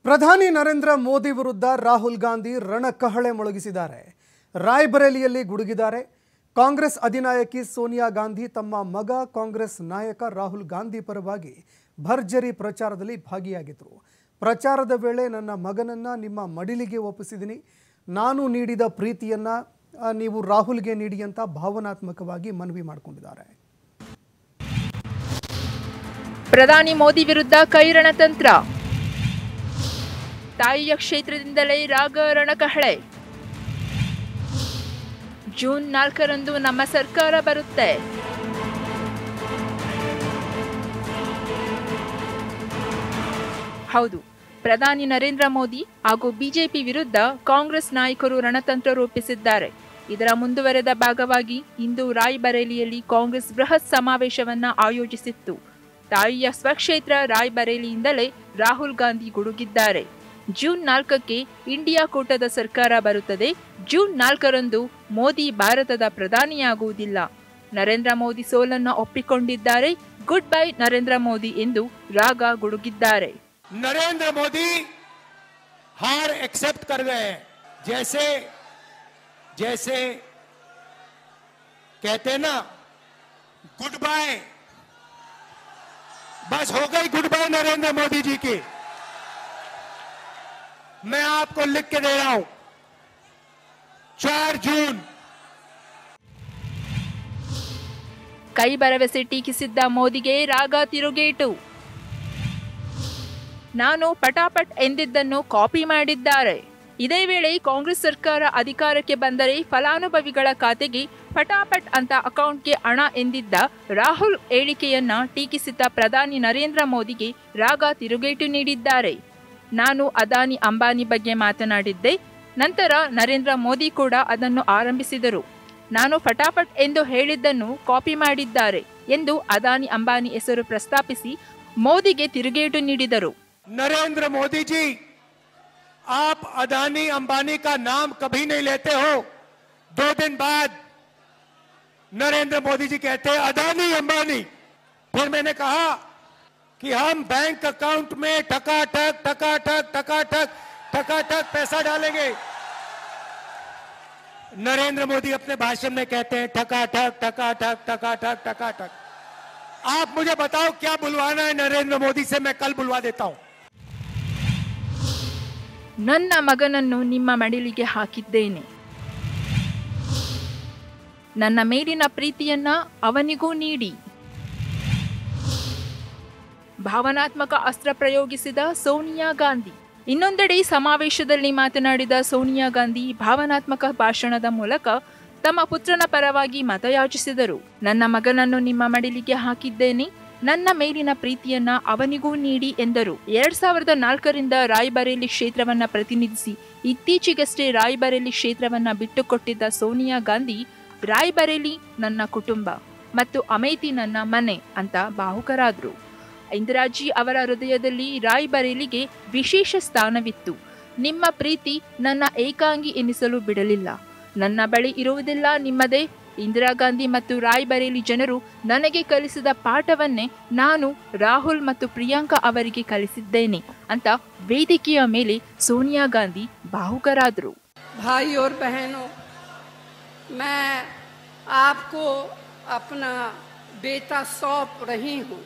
ಪ್ರಧಾನಿ ನರೇಂದ್ರ ಮೋದಿ ವಿರುದ್ಧ ರಾಹುಲ್ ಗಾಂಧಿ ರಣಕಹಳೆ ಮೊಳಗಿಸಿದ್ದಾರೆ ರಾಯ್ಬರೇಲಿಯಲ್ಲಿ ಗುಡುಗಿದ್ದಾರೆ ಕಾಂಗ್ರೆಸ್ ಅಧಿನಾಯಕಿ ಸೋನಿಯಾ ಗಾಂಧಿ ತಮ್ಮ ಮಗ ಕಾಂಗ್ರೆಸ್ ನಾಯಕ ರಾಹುಲ್ ಗಾಂಧಿ ಪರವಾಗಿ ಭರ್ಜರಿ ಪ್ರಚಾರದಲ್ಲಿ ಭಾಗಿಯಾಗಿದ್ದರು ಪ್ರಚಾರದ ವೇಳೆ ನನ್ನ ಮಗನನ್ನ ನಿಮ್ಮ ಮಡಿಲಿಗೆ ಒಪ್ಪಿಸಿದ್ದೀನಿ ನಾನು ನೀಡಿದ ಪ್ರೀತಿಯನ್ನ ಆ, ನೀವು ರಾಹುಲ್ಗೆ ನೀಡಿ ಅಂತ ಭಾವನಾತ್ಮಕವಾಗಿ ಮನವಿ ಮಾಡಿಕೊಂಡಿದ್ದಾರೆ ಪ್ರಧಾನಿ ಮೋದಿ ವಿರುದ್ಧ ಕೈರಣತಂತ್ರ ತಾಯಿಯ ಕ್ಷೇತ್ರದಿಂದಲೇ ರಾಗ ರಣಕಹಳೆ ಜೂನ್ ನಾಲ್ಕರಂದು ನಮ್ಮ ಸರ್ಕಾರ ಬರುತ್ತೆ ಹೌದು ಪ್ರಧಾನಿ ನರೇಂದ್ರ ಮೋದಿ ಹಾಗೂ ಬಿಜೆಪಿ ವಿರುದ್ಧ ಕಾಂಗ್ರೆಸ್ ನಾಯಕರು ರಣತಂತ್ರ ರೂಪಿಸಿದ್ದಾರೆ ಇದರ ಮುಂದುವರೆದ ಭಾಗವಾಗಿ ಇಂದು ರಾಯ್ಬರೇಲಿಯಲ್ಲಿ ಕಾಂಗ್ರೆಸ್ ಬೃಹತ್ ಸಮಾವೇಶವನ್ನ ಆಯೋಜಿಸಿತ್ತು ತಾಯಿಯ ಸ್ವಕ್ಷೇತ್ರ ರಾಯ್ಬರೇಲಿಯಿಂದಲೇ ರಾಹುಲ್ ಗಾಂಧಿ ಗುಡುಗಿದ್ದಾರೆ ಜೂನ್ ನಾಲ್ಕಕ್ಕೆ ಇಂಡಿಯಾ ಕೂಟದ ಸರ್ಕಾರ ಬರುತ್ತದೆ ಜೂನ್ ನಾಲ್ಕರಂದು ಮೋದಿ ಭಾರತದ ಪ್ರಧಾನಿಯಾಗುವುದಿಲ್ಲ ನರೇಂದ್ರ ಮೋದಿ ಸೋಲನ್ನು ಒಪ್ಪಿಕೊಂಡಿದ್ದಾರೆ ಗುಡ್ ಬೈ ನರೇಂದ್ರ ಮೋದಿ ಎಂದು ರಾಗ ಗುಡುಗಿದ್ದಾರೆ नरेंद्र मोदी हार एक्सेप्ट कर गए हैं जैसे जैसे कहते हैं ना गुड बाय बस हो गई गुड बाय नरेंद्र मोदी जी की मैं आपको लिख के दे रहा हूं चार जून ಕೈ ಭರವಸೆ ಟೀಕಿಸಿದ್ದ ಮೋದಿಗೆ ರಾಗ ತಿರುಗೇಟು ನಾನು ಪಟಾಪಟ್ ಎಂದಿದ್ದನ್ನು ಕಾಪಿ ಮಾಡಿದ್ದಾರೆ ಇದೇ ವೇಳೆ ಕಾಂಗ್ರೆಸ್ ಸರ್ಕಾರ ಅಧಿಕಾರಕ್ಕೆ ಬಂದರೆ ಫಲಾನುಭವಿಗಳ ಖಾತೆಗೆ ಪಟಾಪಟ್ ಅಂತ ಅಕೌಂಟ್ಗೆ ಹಣ ಎಂದಿದ್ದ ರಾಹುಲ್ ಹೇಳಿಕೆಯನ್ನ ಟೀಕಿಸಿದ ಪ್ರಧಾನಿ ನರೇಂದ್ರ ಮೋದಿಗೆ ರಾಗ ತಿರುಗೇಟು ನೀಡಿದ್ದಾರೆ ನಾನು ಅದಾನಿ ಅಂಬಾನಿ ಬಗ್ಗೆ ಮಾತನಾಡಿದ್ದೆ ನಂತರ ನರೇಂದ್ರ ಮೋದಿ ಕೂಡ ಅದನ್ನು ಆರಂಭಿಸಿದರು ನಾನು ಫಟಾಫಟ್ ಎಂದು ಹೇಳಿದ್ದನ್ನು ಕಾಪಿ ಮಾಡಿದ್ದಾರೆ ಎಂದು ಅದಾನಿ ಅಂಬಾನಿ ಹೆಸರು ಪ್ರಸ್ತಾಪಿಸಿ ಮೋದಿಗೆ ತಿರುಗೇಟು ನೀಡಿದರು नरेंद्र मोदी जी आप अदानी अंबानी का नाम कभी नहीं लेते हो दो दिन बाद नरेंद्र मोदी जी कहते हैं अदानी अंबानी फिर मैंने कहा कि हम बैंक अकाउंट में ठकाठक ठकाठक ठकाठक ठकाठक पैसा डालेंगे नरेंद्र मोदी अपने भाषण में कहते हैं ठकाठक ठकाठक ठकाठक ठकाठक आप मुझे बताओ क्या बुलवाना है नरेंद्र मोदी से मैं कल बुलवा देता हूं ನನ್ನ ಮಗನನ್ನು ನಿಮ್ಮ ಮಡಿಲಿಗೆ ಹಾಕಿದ್ದೇನೆ ನನ್ನ ಮೇಲಿನ ಪ್ರೀತಿಯನ್ನ ಅವನಿಗೂ ನೀಡಿ ಭಾವನಾತ್ಮಕ ಅಸ್ತ್ರ ಪ್ರಯೋಗಿಸಿದ ಸೋನಿಯಾ ಗಾಂಧಿ ಇನ್ನೊಂದೆಡೆ ಸಮಾವೇಶದಲ್ಲಿ ಮಾತನಾಡಿದ ಸೋನಿಯಾ ಗಾಂಧಿ ಭಾವನಾತ್ಮಕ ಭಾಷಣದ ಮೂಲಕ ತಮ್ಮ ಪುತ್ರನ ಪರವಾಗಿ ಮತಯಾಚಿಸಿದರು ನನ್ನ ಮಗನನ್ನು ನಿಮ್ಮ ಮಡಿಲಿಗೆ ಹಾಕಿದ್ದೇನೆ ನನ್ನ ಮೇಲಿನ ಪ್ರೀತಿಯನ್ನ ಅವನಿಗೂ ನೀಡಿ ಎಂದರು ಎರಡ್ ಸಾವಿರದ ನಾಲ್ಕರಿಂದ ರಾಯ್ಬರೇಲಿ ಕ್ಷೇತ್ರವನ್ನ ಪ್ರತಿನಿಧಿಸಿ ಇತ್ತೀಚೆಗಷ್ಟೇ ರಾಯ್ಬರೇಲಿ ಕ್ಷೇತ್ರವನ್ನ ಬಿಟ್ಟುಕೊಟ್ಟಿದ್ದ ಸೋನಿಯಾ ಗಾಂಧಿ ರಾಯ್ಬರೇಲಿ ನನ್ನ ಕುಟುಂಬ ಮತ್ತು ಅಮೇಥಿ ನನ್ನ ಮನೆ ಅಂತ ಭಾವುಕರಾದ್ರು ಇಂದಿರಾಜಿ ಅವರ ಹೃದಯದಲ್ಲಿ ರಾಯ್ಬರೇಲಿಗೆ ವಿಶೇಷ ಸ್ಥಾನವಿತ್ತು ನಿಮ್ಮ ಪ್ರೀತಿ ನನ್ನ ಏಕಾಂಗಿ ಎನಿಸಲು ಬಿಡಲಿಲ್ಲ ನನ್ನ ಬಳಿ ಇರುವುದೆಲ್ಲ ನಿಮ್ಮದೇ ಇಂದಿರಾ ಗಾಂಧಿ ಮತ್ತು ರಾಯ್ಬರೇಲಿ ಜನರು ನನಗೆ ಕಲಿಸಿದ ಪಾಠವನ್ನೇ ನಾನು ರಾಹುಲ್ ಮತ್ತು ಪ್ರಿಯಾಂಕಾ ಅವರಿಗೆ ಕಲಿಸಿದ್ದೇನೆ ಅಂತ ವೇದಿಕೆಯ ಮೇಲೆ ಸೋನಿಯಾ ಗಾಂಧಿ ಭಾವುಕರಾದರು भाई और बहनों मैं आपको अपना बेटा सौंप रही हूँ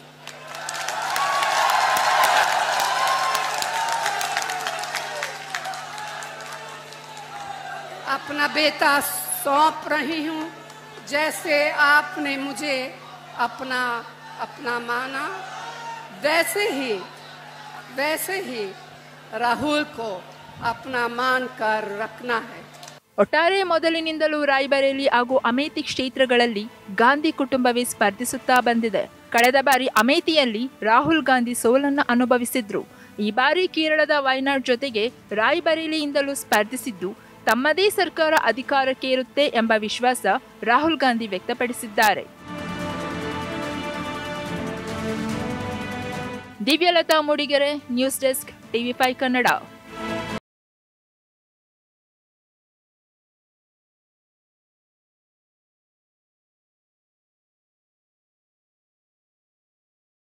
अपना बेटा सौंप रही हूँ जैसे आपने मुझे अपना अपना माना वैसे ही वैसे ही राहुल को अपना मान कर रखना है ಒಟ್ಟಾರೆ ಮೊದಲಿನಿಂದಲೂ ರಾಯ್ಬರೇಲಿ ಹಾಗೂ ಅಮೇಥಿ ಕ್ಷೇತ್ರಗಳಲ್ಲಿ ಗಾಂಧಿ ಕುಟುಂಬವೇ ಸ್ಪರ್ಧಿಸುತ್ತಾ ಬಂದಿದೆ ಕಳೆದ ಬಾರಿ ಅಮೇಥಿಯಲ್ಲಿ ರಾಹುಲ್ ಗಾಂಧಿ ಸೋಲನ್ನು ಅನುಭವಿಸಿದ್ರು ಈ ಬಾರಿ ಕೇರಳದ ವಯನಾಡ್ ಜೊತೆಗೆ ರಾಯ್ಬರೇಲಿಯಿಂದಲೂ ಸ್ಪರ್ಧಿಸಿದ್ದು ತಮ್ಮದೇ ಸರ್ಕಾರ ಅಧಿಕಾರಕ್ಕೆ ಇರುತ್ತೆ ಎಂಬ ವಿಶ್ವಾಸ ರಾಹುಲ್ ಗಾಂಧಿ ವ್ಯಕ್ತಪಡಿಸಿದ್ದಾರೆ Divyalata Mudigere news desk TV five Kannada